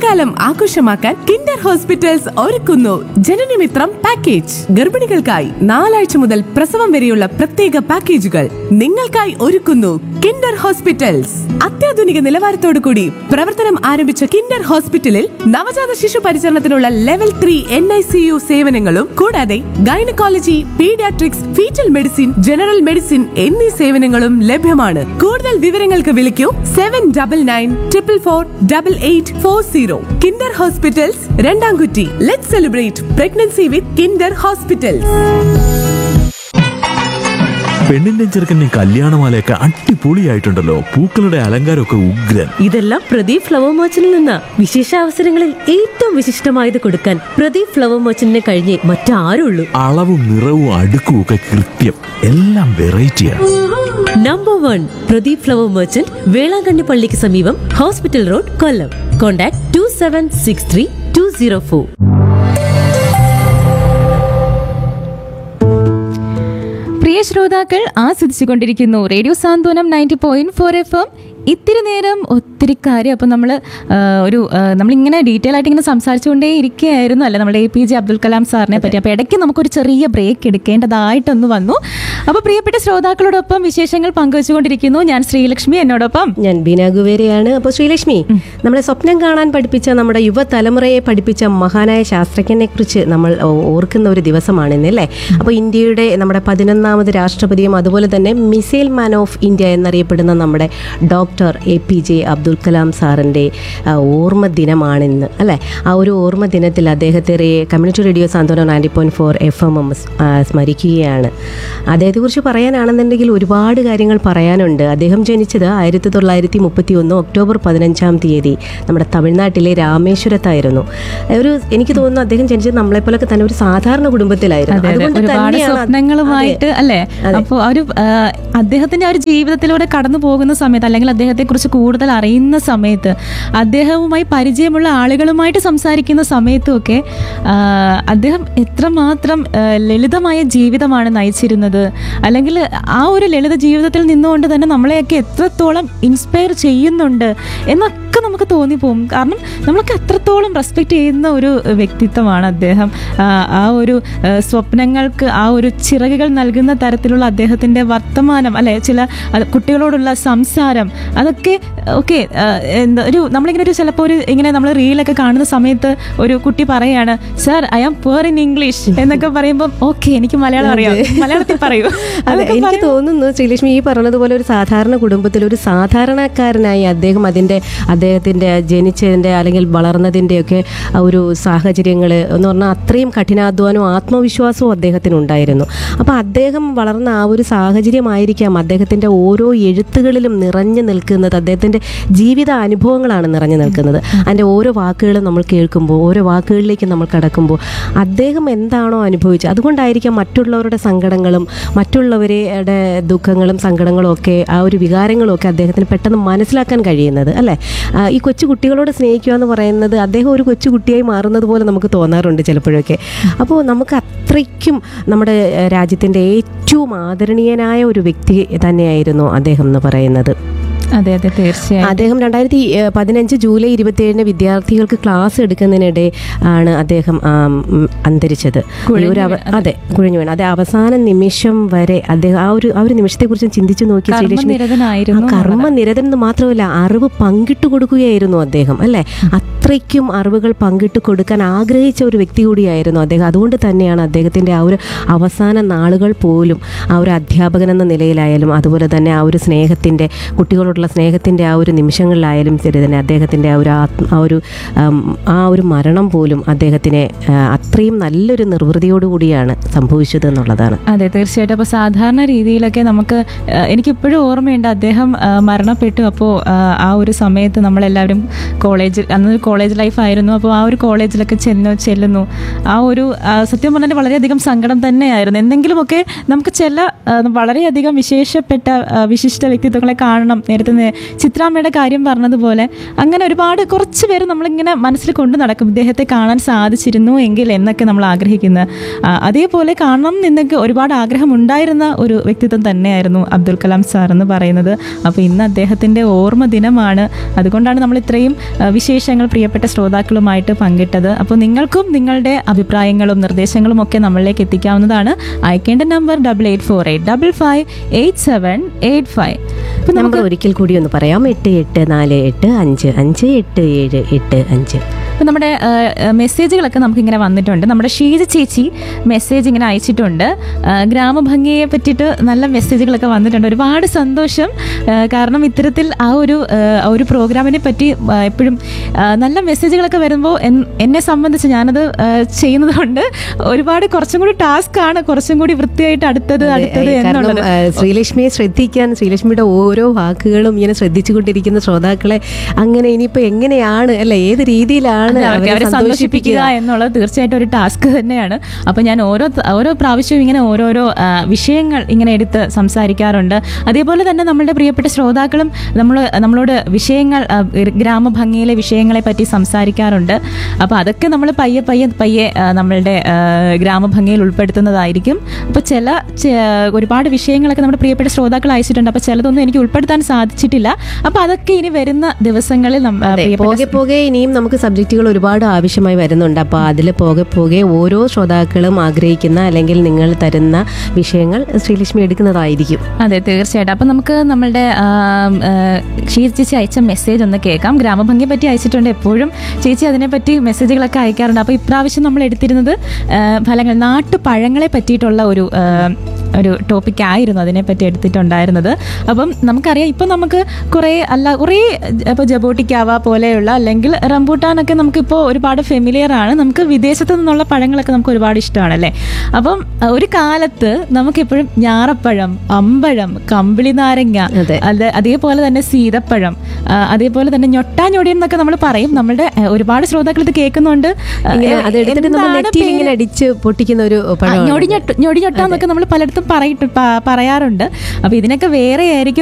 ഗർഭകാലം ആഘോഷമാക്കാൻ Kinder hospitals ഒരുക്കുന്നു ജനനമിത്രം പാക്കേജ് ഗർഭിണികൾക്കായി നാലാഴ്ച മുതൽ പ്രസവം വരെയുള്ള പ്രത്യേക പാക്കേജുകൾ നിങ്ങൾക്കായി ഒരുക്കുന്നു കിൻഡർ ഹോസ്പിറ്റൽസ് അത്യാധുനിക നിലവാരത്തോടു കൂടി പ്രവർത്തനം ആരംഭിച്ച കിൻഡർ ഹോസ്പിറ്റലിൽ നവജാത ശിശു പരിചരണത്തിനുള്ള level three N I C U സേവനങ്ങളും കൂടാതെ gynaecology paediatrics foetal medicine general medicine എന്നീ സേവനങ്ങളും ലഭ്യമാണ് കൂടുതൽ വിവരങ്ങൾക്ക് വിളിക്കൂ seven double nine triple four double eight four zero Kinder hospitals Randamkutty let celebrate pregnancy with Kinder hospitals പെണ്ണിന്റെ ചെറുക്കന്റെ കല്യാണമാലയൊക്കെ അടിപൊളിയായിട്ടുണ്ടല്ലോ പൂക്കളുടെ അലങ്കാരമൊക്കെ ഉഗ്രൻ ഇതെല്ലാം പ്രദീപ് ഫ്ലവർ മർച്ചന്റിൽ നിന്ന വിശേഷ അവസരങ്ങളിൽ ഏറ്റവും വിശിഷ്ടമായത് കൊടുക്കാൻ പ്രദീപ് ഫ്ലവർ മർച്ചന്റിനെ കഴിഞ്ഞേ മറ്റാരുള്ളൂ അളവും നിറവും അടുക്കും ഒക്കെ കൃത്യം എല്ലാം വെറൈറ്റിയാണ് number one Pradeep flower merchant Velankanni പള്ളിക്ക് സമീപം hospital road Kollam contact two seven six three two zero four പ്രിയ ശ്രോതാക്കൾ ആസ്വദിച്ചുകൊണ്ടിരിക്കുന്നു radio Santhwanam ninety point four FM എം ഇത്തിരി നേരം ഒത്തിരി കാര്യം അപ്പം നമ്മൾ ഒരു ആ, നമ്മളിങ്ങനെ ഡീറ്റെയിൽ ആയിട്ട് ഇങ്ങനെ സംസാരിച്ചുകൊണ്ടേ ഇരിക്കുകയായിരുന്നു അല്ലേ നമ്മുടെ A P J Abdul Kalam സാറിനെ പറ്റി അപ്പോൾ ഇടയ്ക്ക് നമുക്കൊരു ചെറിയ ബ്രേക്ക് എടുക്കേണ്ടതായിട്ടൊന്ന് വന്നു അപ്പോൾ പ്രിയപ്പെട്ട ശ്രോതാക്കളോടൊപ്പം വിശേഷങ്ങൾ പങ്കുവച്ചുകൊണ്ടിരിക്കുന്നു ഞാൻ ശ്രീലക്ഷ്മി എന്നോടൊപ്പം ഞാൻ ബീന ഗുവേരയാണ് അപ്പോൾ ശ്രീലക്ഷ്മി നമ്മളെ സ്വപ്നം കാണാൻ പഠിപ്പിച്ച നമ്മുടെ യുവതലമുറയെ പഠിപ്പിച്ച മഹാനായ ശാസ്ത്രജ്ഞനെ കുറിച്ച് നമ്മൾ ഓ- ഓർക്കുന്ന ഒരു ദിവസമാണ് ഇന്ന് അല്ലേ അപ്പോൾ ഇന്ത്യയുടെ നമ്മുടെ പതിനൊന്നാമത് രാഷ്ട്രപതിയും അതുപോലെ തന്നെ മിസൈൽ മാൻ ഓഫ് ഇന്ത്യ എന്നറിയപ്പെടുന്ന നമ്മുടെ doctor A P J Abdul Kalam സാറിൻ്റെ ആ, ഓർമ്മ ദിനമാണിന്ന് അല്ലേ ആ ഒരു ഓർമ്മ ദിനത്തിൽ അദ്ദേഹത്തെ റേ- community radio Santhwanam ninety point four FM എം സ്മരിക്കുകയാണ് അദ്ദേഹത്തെക്കുറിച്ച് പറയാനാണെന്നുണ്ടെങ്കിൽ ഒരുപാട് കാര്യങ്ങൾ പറയാനുണ്ട് അദ്ദേഹം ജനിച്ചത് ആയിരത്തി തൊള്ളായിരത്തി മുപ്പത്തി ഒന്ന് ഒക്ടോബർ പതിനഞ്ചാം തീയതി നമ്മുടെ തമിഴ്നാട്ടിലെ രാമേശ്വരത്തായിരുന്നു ഒരു എനിക്ക് തോന്നുന്നു അദ്ദേഹം ജനിച്ചത് നമ്മളെപ്പോലൊക്കെ തന്നെ ഒരു സാധാരണ കുടുംബത്തിലായിരുന്നു അതെ, അതെ. അതുകൊണ്ട് ഒരുപാട് തന്നെയാണ് അത്- സ്വപ്നങ്ങളുമായിട്ട് അതെ. അല്ലേ അപ്പോൾ ആ ഒരു ആ, അദ്ദേഹത്തിന്റെ ആ ഒരു ജീവിതത്തിലൂടെ കടന്നു പോകുന്ന സമയത്ത് അല്ലെങ്കിൽ അദ്ദേഹത്തെ കുറിച്ച് കൂടുതൽ അറിയുന്ന സമയത്ത് അദ്ദേഹവുമായി പരിചയമുള്ള ആളുകളുമായിട്ട് സംസാരിക്കുന്ന സമയത്തുമൊക്കെ ആ, അദ്ദേഹം എത്രമാത്രം ആ, ലളിതമായ ജീവിതമാണ് നയിച്ചിരുന്നത് അല്ലെങ്കിൽ ആ ഒരു ലളിത ജീവിതത്തിൽ നിന്നുകൊണ്ട് തന്നെ നമ്മളെയൊക്കെ എത്രത്തോളം ഇൻസ്പയർ ചെയ്യുന്നുണ്ട് എന്നൊക്കെ നമുക്ക് തോന്നിപ്പോകും കാരണം നമ്മളൊക്കെ അത്രത്തോളം റെസ്പെക്റ്റ് ചെയ്യുന്ന ഒരു വ്യക്തിത്വമാണ് അദ്ദേഹം ആ, ആ ഒരു ആ, സ്വപ്നങ്ങൾക്ക് ആ ഒരു ചിറകുകൾ നൽകുന്ന തരത്തിലുള്ള അദ്ദേഹത്തിൻ്റെ വർത്തമാനം അല്ലെ ചില അത് കുട്ടികളോടുള്ള സംസാരം അതൊക്കെ ഓക്കെ എന്താ ഒരു നമ്മളിങ്ങനെ ഒരു ചിലപ്പോൾ ഒരു ഇങ്ങനെ നമ്മൾ റീലൊക്കെ കാണുന്ന സമയത്ത് ഒരു കുട്ടി പറയാണ് sir I am poor in English എന്നൊക്കെ പറയുമ്പോൾ ഓക്കെ എനിക്ക് മലയാളം അറിയാം മലയാളത്തിൽ പറയൂ അതെ അതൊക്കെ എനിക്ക് പറയുമ്പോൾ- തോന്നുന്നു ശ്രീലക്ഷ്മി ഈ പറഞ്ഞതുപോലെ ഒരു സാധാരണ കുടുംബത്തിൽ ഒരു സാധാരണക്കാരനായി അദ്ദേഹം അതിൻ്റെ അദ്ദേഹത്തിൻ്റെ ജനിച്ചതിൻ്റെ അല്ലെങ്കിൽ വളർന്നതിൻ്റെയൊക്കെ ആ ഒരു സാഹചര്യങ്ങൾ എന്ന് പറഞ്ഞാൽ അത്രയും കഠിനാധ്വാനവും ആത്മവിശ്വാസവും അദ്ദേഹത്തിനുണ്ടായിരുന്നു അപ്പോൾ അദ്ദേഹം വളർന്ന ആ ഒരു സാഹചര്യമായിരിക്കാം അദ്ദേഹത്തിൻ്റെ ഓരോ എഴുത്തുകളിലും നിറഞ്ഞു നിൽക്കുന്നത് അദ്ദേഹത്തിൻ്റെ ജീവിത അനുഭവങ്ങളാണ് നിറഞ്ഞു നിൽക്കുന്നത് അതിൻ്റെ ഓരോ വാക്കുകളും നമ്മൾ കേൾക്കുമ്പോൾ ഓരോ വാക്കുകളിലേക്ക് നമ്മൾ കടക്കുമ്പോൾ അദ്ദേഹം എന്താണോ അനുഭവിച്ചത് അതുകൊണ്ടായിരിക്കാം മറ്റുള്ളവരുടെ സങ്കടങ്ങളും മറ്റുള്ളവരുടെ ദുഃഖങ്ങളും സങ്കടങ്ങളും ഒക്കെ ആ ഒരു വികാരങ്ങളും ഒക്കെ അദ്ദേഹത്തിന് പെട്ടെന്ന് മനസ്സിലാക്കാൻ കഴിയുന്നത് അല്ലേ ആ, ഈ കൊച്ചു കുട്ടികളോട് സ്നേഹിക്കുക എന്ന് പറയുന്നത് അദ്ദേഹം ഒരു കൊച്ചു കുട്ടിയായി മാറുന്നത് പോലെ നമുക്ക് തോന്നാറുണ്ട് ചിലപ്പോഴൊക്കെ അപ്പോൾ നമുക്ക് അത്രയ്ക്കും നമ്മുടെ ഏഹ്, രാജ്യത്തിൻ്റെ ഏറ്റവും ആദരണീയനായ ഒരു വ്യക്തി തന്നെയായിരുന്നു അദ്ദേഹം എന്ന് പറയുന്നത് അതെ അതെ തീർച്ചയായും അദ്ദേഹം രണ്ടായിരത്തി ഏഹ്, പതിനഞ്ച് ജൂലൈ ഇരുപത്തിയേഴിന് വിദ്യാർത്ഥികൾക്ക് ക്ലാസ് എടുക്കുന്നതിനിടെ ആണ് അദ്ദേഹം ആം, ഉം, അന്തരിച്ചത് ഈ ഒരു അവ- അതെ കുഴിഞ്ഞു വീണു അതെ അവസാന നിമിഷം വരെ അദ്ദേഹം ആ ഒരു ആ ഒരു നിമിഷത്തെക്കുറിച്ച് ചിന്തിച്ചു നോക്കി ശ്രീലക്ഷ്മി കർമ്മനിരതനായിരുന്നു ആ കർമ്മനിരതൻ എന്ന് മാത്രമല്ല അറിവ് പങ്കിട്ട് കൊടുക്കുകയായിരുന്നു അദ്ദേഹം അല്ലേ അത്രയ്ക്കും അറിവുകൾ പങ്കിട്ട് കൊടുക്കാൻ ആഗ്രഹിച്ച ഒരു വ്യക്തി കൂടിയായിരുന്നു അദ്ദേഹം അതുകൊണ്ട് തന്നെയാണ് അദ്ദേഹത്തിൻ്റെ ആ ഒരു അവസാന നാളുകൾ പോലും ആ ഒരു അധ്യാപകൻ എന്ന നിലയിലായാലും അതുപോലെ തന്നെ ആ ഒരു സ്നേഹത്തിൻ്റെ കുട്ടികളോടുള്ള സ്നേഹത്തിൻ്റെ ആ ഒരു നിമിഷങ്ങളിലായാലും ശരി തന്നെ അദ്ദേഹത്തിൻ്റെ ആ ഒരു ആത്മ ആ ഒരു ആം, ആ ഒരു മരണം പോലും അദ്ദേഹത്തിനെ ആ, അത്രയും നല്ലൊരു നിർവൃതിയോടുകൂടിയാണ് സംഭവിച്ചത് എന്നുള്ളതാണ് അതെ തീർച്ചയായിട്ടും അപ്പോൾ സാധാരണ രീതിയിലൊക്കെ നമുക്ക് ആ, എനിക്കിപ്പോഴും ഓർമ്മയുണ്ട് അദ്ദേഹം ആ, മരണപ്പെട്ടു അപ്പോൾ ആ, ആ ഒരു സമയത്ത് നമ്മളെല്ലാവരും കോളേജിൽ അന്ന് കോളേജ് ലൈഫ് ആയിരുന്നു അപ്പോൾ ആ ഒരു കോളേജിലൊക്കെ ചെന്നു ചെല്ലുന്നു ആ ഒരു ആ, സത്യം പറഞ്ഞാൽ വളരെയധികം സങ്കടം തന്നെയായിരുന്നു എന്തെങ്കിലുമൊക്കെ നമുക്ക് ചില ആ, വളരെയധികം വിശേഷപ്പെട്ട ആ, വിശിഷ്ട വ്യക്തിത്വങ്ങളെ കാണണം നേരത്തെ നേ- ചിത്രാമ്മയുടെ കാര്യം പറഞ്ഞതുപോലെ അങ്ങനെ ഒരുപാട് കുറച്ച് പേര് നമ്മളിങ്ങനെ മനസ്സിൽ കൊണ്ട് നടക്കും ഇദ്ദേഹത്തെ കാണാൻ സാധിച്ചിരുന്നു എങ്കിൽ എന്നൊക്കെ നമ്മൾ ആഗ്രഹിക്കുന്ന ആ, അതേപോലെ കാണണം എന്നൊക്കെ ഒരുപാട് ആഗ്രഹം ഉണ്ടായിരുന്ന ഒരു വ്യക്തിത്വം തന്നെയായിരുന്നു അബ്ദുൽ കലാം സാർ എന്ന് പറയുന്നത് അപ്പോൾ ഇന്ന് അദ്ദേഹത്തിൻ്റെ ഓർമ്മ ദിനമാണ് അതുകൊണ്ടാണ് നമ്മൾ ഇത്രയും ആ, വിശേഷങ്ങൾ പ്രിയ പ്രിയപ്പെട്ട ശ്രോതാക്കളുമായിട്ട് പങ്കിട്ടത് അപ്പോൾ നിങ്ങൾക്കും നിങ്ങളുടെ അഭിപ്രായങ്ങളും നിർദ്ദേശങ്ങളും ഒക്കെ നമ്മളിലേക്ക് എത്തിക്കാവുന്നതാണ് അയക്കേണ്ട number double eight four eight double five eight seven eight five ഇപ്പം നമുക്ക് ഒരിക്കൽ കൂടി ഒന്ന് പറയാം എട്ട് എട്ട് നാല് എട്ട് അഞ്ച് അഞ്ച് എട്ട് ഏഴ് എട്ട് അഞ്ച് അപ്പം നമ്മുടെ ആ, ആ, മെസ്സേജുകളൊക്കെ നമുക്കിങ്ങനെ വന്നിട്ടുണ്ട് നമ്മുടെ ഷീജ ചേച്ചി മെസ്സേജ് ഇങ്ങനെ അയച്ചിട്ടുണ്ട് ആ, ഗ്രാമഭംഗിയെ പറ്റിയിട്ട് നല്ല മെസ്സേജുകളൊക്കെ വന്നിട്ടുണ്ട് ഒരുപാട് സന്തോഷം ആ, കാരണം ഇത്തരത്തിൽ ആ ഒരു ആ, ആ ഒരു പ്രോഗ്രാമിനെ പറ്റി ആ, എപ്പോഴും ആ, നല്ല മെസ്സേജുകളൊക്കെ വരുമ്പോൾ എൻ- എന്നെ സംബന്ധിച്ച് ഞാനത് ആ, ചെയ്യുന്നത് കൊണ്ട് ഒരുപാട് കുറച്ചും കൂടി ടാസ്ക് ആണ് കുറച്ചും കൂടി വൃത്തിയായിട്ട് അടുത്തത് അടുത്തത് കാരണം എന്നുള്ളത് ആ, ശ്രീലക്ഷ്മിയെ ശ്രദ്ധിക്കാൻ ശ്രീലക്ഷ്മിയുടെ ഓരോ വാക്കുകളും ഇങ്ങനെ ശ്രദ്ധിച്ചുകൊണ്ടിരിക്കുന്ന ശ്രോതാക്കളെ അങ്ങനെ ഇനിയിപ്പോ എങ്ങനെയാണ് അല്ലെ ഏത് രീതിയിലാണ് അതെ, അവരെ അവരെ സന്തോഷിപ്പിക്കുക എന്നുള്ളത് തീർച്ചയായിട്ടും ഒരു ടാസ്ക് തന്നെയാണ് അപ്പൊ ഞാൻ ഓരോ ഓരോ പ്രാവശ്യവും ഇങ്ങനെ ഓരോരോ ആ, വിഷയങ്ങൾ ഇങ്ങനെ എടുത്ത് സംസാരിക്കാറുണ്ട് അതേപോലെ തന്നെ നമ്മളുടെ പ്രിയപ്പെട്ട ശ്രോതാക്കളും നമ്മൾ നമ്മളോട് വിഷയങ്ങൾ ആ, ഗ്രാമഭംഗിയിലെ വിഷയങ്ങളെ പറ്റി സംസാരിക്കാറുണ്ട് അപ്പൊ അതൊക്കെ നമ്മൾ പയ്യെ പയ്യെ പയ്യെ ആ, നമ്മളുടെ ആ, ഗ്രാമഭംഗിയിൽ ഉൾപ്പെടുത്തുന്നതായിരിക്കും അപ്പൊ ചില ചെ- ഒരുപാട് വിഷയങ്ങളൊക്കെ നമ്മുടെ പ്രിയപ്പെട്ട ശ്രോതാക്കൾ അയച്ചിട്ടുണ്ട് അപ്പൊ ചിലതൊന്നും എനിക്ക് ഉൾപ്പെടുത്താൻ സാധിച്ചിട്ടില്ല അപ്പൊ അതൊക്കെ ഇനി വരുന്ന ദിവസങ്ങളിൽ നം- ആ, അതെ, പ്രിയപ്പെട്ട പോകെ പോകെ ഇനിയും നമുക്ക് സബ്ജക്റ്റുകൾ ഒരുപാട് ആവശ്യമായി വരുന്നുണ്ട് അപ്പോൾ അതിൽ പോകെ പോകെ ഓരോ ശ്രോതാക്കളും ആഗ്രഹിക്കുന്ന അല്ലെങ്കിൽ നിങ്ങൾ തരുന്ന വിഷയങ്ങൾ ശ്രീലക്ഷ്മി എടുക്കുന്നതായിരിക്കും അതെ തീർച്ചയായിട്ടും അപ്പം നമുക്ക് നമ്മളുടെ ആം, ആ, ഷീർ ചേച്ചി അയച്ച മെസ്സേജ് ഒന്ന് കേൾക്കാം ഗ്രാമഭംഗിയെ പറ്റി അയച്ചിട്ടുണ്ട് എപ്പോഴും ചേച്ചി അതിനെപ്പറ്റി മെസ്സേജുകളൊക്കെ അയക്കാറുണ്ട് അപ്പോൾ ഇപ്രാവശ്യം നമ്മൾ എടുത്തിരുന്നത് ആ, ഫലങ്ങൾ നാട്ടുപഴങ്ങളെ പറ്റിയിട്ടുള്ള ഒരു ആ, ഒരു ടോപ്പിക് ആയിരുന്നു അതിനെപ്പറ്റി എടുത്തിട്ടുണ്ടായിരുന്നത് അപ്പം നമുക്കറിയാം ഇപ്പം നമുക്ക് കുറേ അല്ല കുറേ ഇപ്പോൾ ജബോട്ടിക്കാവ പോലെയുള്ള അല്ലെങ്കിൽ റംബൂട്ടാനൊക്കെ നമുക്കിപ്പോൾ ഒരുപാട് ഫെമിലിയർ ആണ് നമുക്ക് വിദേശത്ത് നിന്നുള്ള പഴങ്ങളൊക്കെ നമുക്ക് ഒരുപാട് ഇഷ്ടമാണ് അല്ലേ അപ്പം അഹ് ഒരു കാലത്ത് നമുക്കെപ്പോഴും ഞാറപ്പഴം അമ്പഴം കമ്പിളി നാരങ്ങ അതെ. അത് അതേപോലെ തന്നെ സീതപ്പഴം ആ, അതേപോലെ തന്നെ ഞൊട്ടാഞ്ഞൊടിയൻ എന്നൊക്കെ നമ്മൾ പറയും നമ്മുടെ അഹ് ഒരുപാട് ശ്രോതാക്കൾ ഇത് കേൾക്കുന്നുണ്ട് ഇങ്ങനെ അത് എടുത്തിട്ട് നമ്മൾ നെറ്റിയിൽ ഇങ്ങനെ അടിച്ച് പൊട്ടിക്കുന്ന ഒരു പഴമാണ് ഞൊടിഞ്ഞൊട്ട് ഞൊടിഞ്ഞൊട്ടാന്നൊക്കെ നമ്മൾ പലയിടത്തും പറയിട്ട് പ- പറയാറുണ്ട് അപ്പൊ ഇതിനൊക്കെ വേറെ ആയിരിക്കും